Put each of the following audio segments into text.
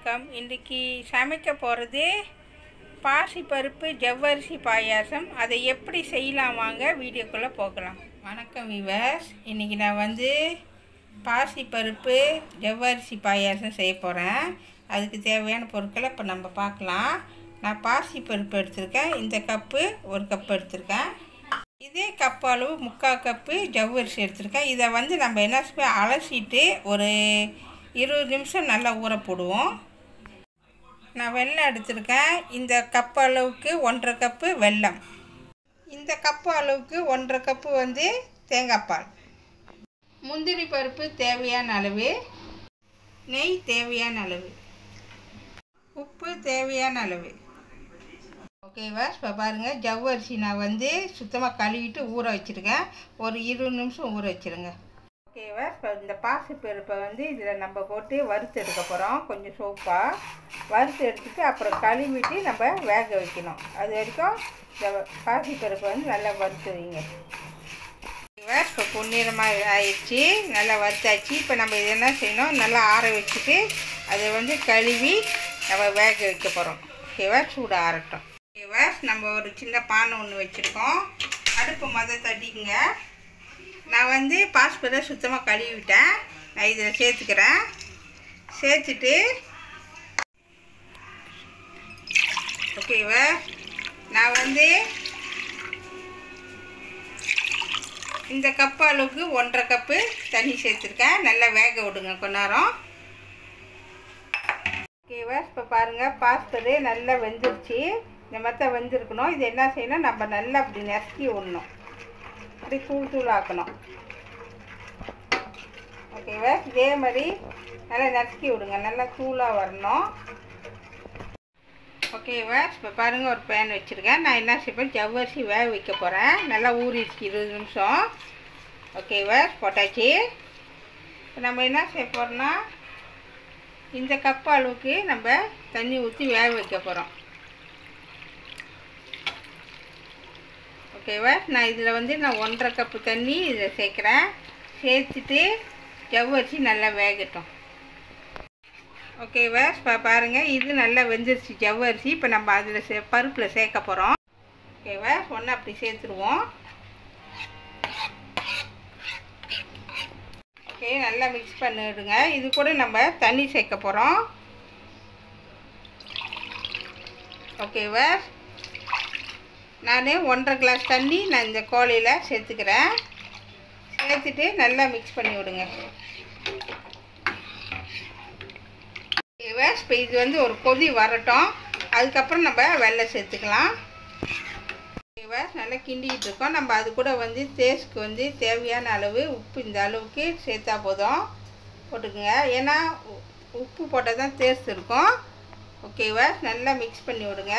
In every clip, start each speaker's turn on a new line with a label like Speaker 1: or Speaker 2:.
Speaker 1: வணக்கம் இன்றைக்கி சமைக்க போகிறது பாசிப்பருப்பு ஜவ்வரிசி பாயாசம் அதை எப்படி செய்யலாம் வாங்க வீடியோக்குள்ளே போகலாம் வணக்கம் விவர்ஸ் இன்றைக்கி நான் வந்து பாசிப்பருப்பு ஜவ்வரிசி பாயாசம் செய்ய போகிறேன் அதுக்கு தேவையான பொருட்களை இப்போ நம்ம பார்க்கலாம் நான் பாசிப்பருப்பு எடுத்திருக்கேன் இந்த கப்பு ஒரு கப்பு எடுத்திருக்கேன் இதே கப் அளவு முக்கால் கப்பு ஜவ்வரிசி எடுத்திருக்கேன் இதை வந்து நம்ம என்ன செய்ய அலசிட்டு ஒரு இருபது நிமிஷம் நல்லா ஊற போடுவோம் நான் வெல்லம் எடுத்திருக்கேன் இந்த கப் அளவுக்கு ஒன்றரை கப்பு வெல்லம் இந்த கப்பு அளவுக்கு ஒன்றரை கப்பு வந்து தேங்காய் பால் முந்திரி பருப்பு தேவையான அளவு நெய் தேவையான அளவு உப்பு தேவையான அளவு ஓகேவா இப்போ பாருங்கள் ஜவ்வரிசி நான் வந்து சுத்தமாக கழுவிட்டு ஊற வச்சுருக்கேன் ஒரு இருபது நிமிஷம் ஊற வச்சுருங்க ஓகேவா இப்போ இந்த பாசிப்பருப்பை வந்து இதில் நம்ம போட்டு வறுத்து எடுக்க போகிறோம் கொஞ்சம் சோப்பாக வறுத்து எடுத்துட்டு அப்புறம் கழுவிட்டு நம்ம வேக வைக்கணும் அது வரைக்கும் இந்த பாசிப்பருப்பை வந்து நல்லா வறுத்து வைங்க ஓகேவா இப்போ பொன்னிறமாக ஆயிடுச்சு நல்லா வறுத்தாச்சு இப்போ நம்ம இது என்ன செய்யணும் நல்லா ஆற வச்சுட்டு அதை வந்து கழுவி நம்ம வேக வைக்க போகிறோம் ஓகேவா சூடு ஆறட்டும் ஓகேவா நம்ம ஒரு சின்ன பானை ஒன்று வச்சுருக்கோம் அடுப்பு மொதல் தட்டிக்குங்க நான் வந்து பாஸ்பரை சுத்தமாக கழுவிட்டேன் நான் இதில் சேர்த்துக்கிறேன் சேர்த்துட்டு ஓகேவா நான் வந்து இந்த கப்பு அளவுக்கு ஒன்றரை கப்பு தண்ணி சேர்த்துருக்கேன் நல்லா வேக விடுங்க கொஞ்ச நேரம் ஓகேவா இப்போ பாருங்கள் பாஸ்பரு நல்லா வெந்துருச்சு இந்த மற்ற வெந்திருக்கணும் இது என்ன செய்யணும் நம்ம நல்லா அப்படி நசுக்கி விடணும் அப்படி தூள் தூள் ஆக்கணும் ஓகேவா இதே மாதிரி நல்லா நசுக்கி விடுங்க நல்லா தூளாக வரணும் ஓகேவா இப்போ பாருங்கள் ஒரு பேன் வச்சுருக்கேன் நான் என்ன செய்வேன் ஜவ்வரிசி வேக வைக்க போகிறேன் நல்லா ஊறிடுச்சு இருபது நிமிஷம் ஓகேவா போட்டாச்சு இப்போ நம்ம என்ன செய்ய போகிறோம்னா இந்த கப் அளவுக்கு நம்ம தண்ணி ஊற்றி வேக வைக்க போகிறோம் ஓகேவா நான் இதில் வந்து நான் ஒன்றரை கப்பு தண்ணி இதில் சேர்க்குறேன் சேர்த்துட்டு ஜவ்வரிசி நல்லா வேகட்டும் ஓகேவா இப்போ பாருங்கள் இது நல்லா வெந்துருச்சு ஜவ்வரிசி இப்போ நம்ம அதில் சே பருப்பில் சேர்க்க போகிறோம் ஓகேவா ஒன்று அப்படி சேர்த்துருவோம் ஓகே நல்லா மிக்ஸ் பண்ணிவிடுங்க இது கூட நம்ம தண்ணி சேர்க்க போகிறோம் ஓகேவா நான் ஒன்றரை கிளாஸ் தண்ணி நான் இந்த கோழியில் சேர்த்துக்கிறேன் சேர்த்துட்டு நல்லா மிக்ஸ் பண்ணி விடுங்க ஓகேவா இப்போ இது வந்து ஒரு கொதி வரட்டும் அதுக்கப்புறம் நம்ம வெள்ளை சேர்த்துக்கலாம் ஓகேவா நல்லா கிண்டிக்கிட்டு இருக்கோம் நம்ம அது கூட வந்து டேஸ்ட்க்கு வந்து தேவையான அளவு உப்பு இந்த அளவுக்கு சேர்த்தா போதும் போட்டுக்குங்க ஏன்னா உப்பு போட்டால் தான் டேஸ்ட் இருக்கும் ஓகேவா நல்லா மிக்ஸ் பண்ணி விடுங்க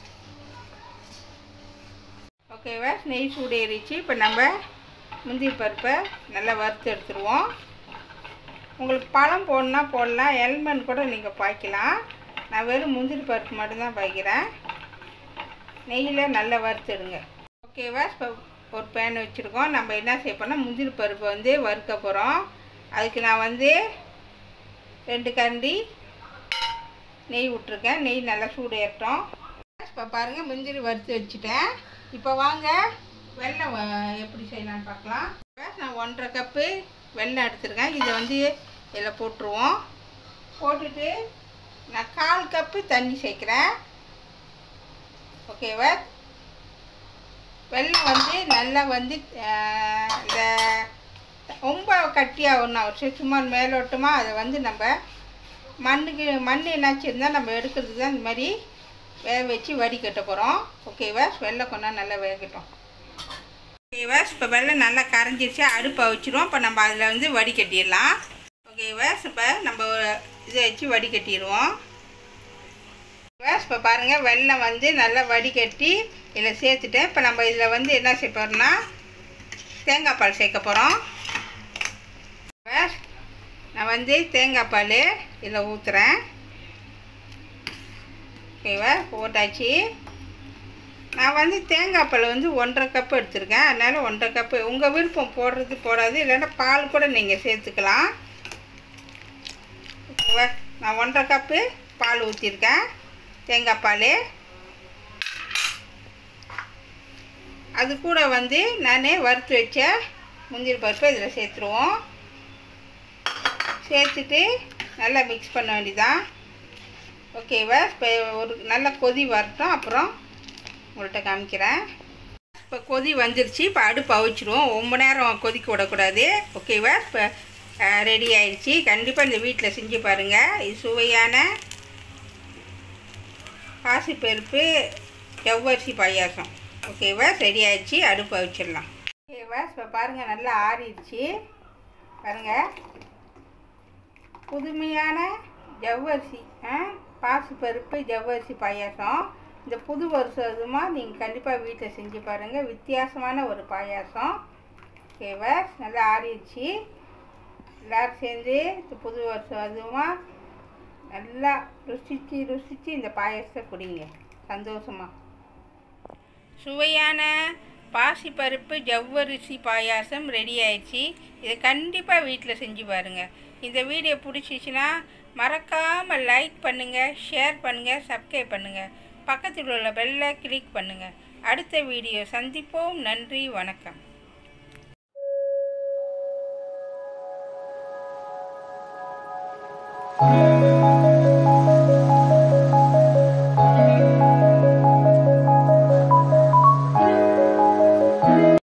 Speaker 1: ஓகேவா நெய் சூடு ஏறிச்சு இப்போ நம்ம முந்திரி பருப்பை நல்லா வறுத்து எடுத்துருவோம் உங்களுக்கு பழம் போடணுன்னா போடலாம் எல்மன் கூட நீங்கள் பாய்க்கலாம் நான் வெறும் முந்திரி பருப்பு மட்டும்தான் பாய்க்கிறேன் நெய்யில் நல்லா வறுத்துடுங்க ஓகேவா இப்போ ஒரு பேன் வச்சுருக்கோம் நம்ம என்ன செய்ய போனால் முந்திரி பருப்பை வந்து வறுக்க போகிறோம் அதுக்கு நான் வந்து ரெண்டு கரண்டி நெய் விட்ருக்கேன் நெய் நல்லா சூடு ஏறட்டும் இப்போ பாருங்கள் முந்திரி வறுத்து வச்சுட்டேன் இப்போ வாங்க வெல்லம் எப்படி செய்யலான்னு பார்க்கலாம் நான் ஒன்றரை கப்பு வெல்லம் எடுத்துருக்கேன் இதை வந்து இதில் போட்டுருவோம் போட்டுட்டு நான் கால் கப்பு தண்ணி சேர்க்குறேன் ஓகேவா வெள்ளம் வந்து நல்லா வந்து இந்த ரொம்ப கட்டியாக ஒன்றும் அவசியம் சும்மா மேலோட்டமாக அதை வந்து நம்ம மண்ணுக்கு மண் என்னாச்சும் இருந்தால் நம்ம எடுக்கிறதுக்கு தான் இந்த மாதிரி வேக வச்சு வடிகட்ட போகிறோம் ஓகேவா வெள்ளம் கொண்டா நல்லா வேகட்டும் ஓகேவா இப்போ வெள்ளம் நல்லா கரைஞ்சிருச்சு அடுப்பை வச்சுருவோம் இப்போ நம்ம அதில் வந்து வடிகட்டிடலாம் ஓகேவா இப்போ நம்ம இதை வச்சு வடிகட்டிடுவோம் இப்போ பாருங்கள் வெள்ளம் வந்து நல்லா வடிகட்டி இதில் சேர்த்துட்டேன் இப்போ நம்ம இதில் வந்து என்ன செய்ய போகிறோம்னா தேங்காய் பால் சேர்க்க போகிறோம் நான் வந்து தேங்காய் பால் இதில் ஊற்றுறேன் ஓகேவா போட்டாச்சு நான் வந்து தேங்காய் பால் வந்து ஒன்றரை கப்பு எடுத்திருக்கேன் அதனால் ஒன்றரை கப்பு உங்கள் விருப்பம் போடுறது போடாது இல்லைன்னா பால் கூட நீங்கள் சேர்த்துக்கலாம் ஓகேவா நான் ஒன்றரை கப்பு பால் ஊற்றிருக்கேன் தேங்காய் பால் அது கூட வந்து நான் வறுத்து வச்ச முந்திரி பருப்பு இதில் சேர்த்துருவோம் சேர்த்துட்டு நல்லா மிக்ஸ் பண்ண வேண்டியதான் ஓகேவா இப்போ ஒரு நல்ல கொதி வரட்டும் அப்புறம் உங்கள்கிட்ட காமிக்கிறேன் இப்போ கொதி வந்துருச்சு இப்போ அடுப்பு அவிச்சிருவோம் ரொம்ப நேரம் கொதிக்க விடக்கூடாது ஓகேவா இப்போ ரெடி ஆயிடுச்சு கண்டிப்பாக இந்த வீட்டில் செஞ்சு பாருங்கள் இது சுவையான பாசிப்பருப்பு ஜவ்வரிசி பாயாசம் ஓகேவா ரெடி ஆயிடுச்சு அடுப்பு அவிச்சிடலாம் ஓகேவா இப்போ பாருங்கள் நல்லா ஆறிடுச்சு பாருங்கள் புதுமையான ஜவ்வரிசி பாசிப்பருப்பு ஜவ்வரிசி பாயாசம் இந்த புது வருஷமா நீங்கள் கண்டிப்பாக வீட்டில் செஞ்சு பாருங்கள் வித்தியாசமான ஒரு பாயாசம் ஓகேவா நல்லா ஆறிடுச்சு எல்லோரும் சேர்ந்து இந்த புது வருஷம் அதுவுமா நல்லா ருசித்து ருசித்து இந்த பாயாசத்தை குடிங்க சந்தோஷமாக சுவையான பாசிப்பருப்பு ஜவ்வரிசி பாயாசம் ரெடி ஆயிடுச்சு இதை கண்டிப்பாக வீட்டில் செஞ்சு பாருங்கள் இந்த வீடியோ பிடிச்சிச்சின்னா மறக்காமல் லைக் பண்ணுங்கள் ஷேர் பண்ணுங்கள் சப்ஸ்கிரைப் பண்ணுங்கள் பக்கத்தில் உள்ள பெல்லை கிளிக் பண்ணுங்கள் அடுத்த வீடியோ சந்திப்போம் நன்றி வணக்கம்
Speaker 2: Thank you.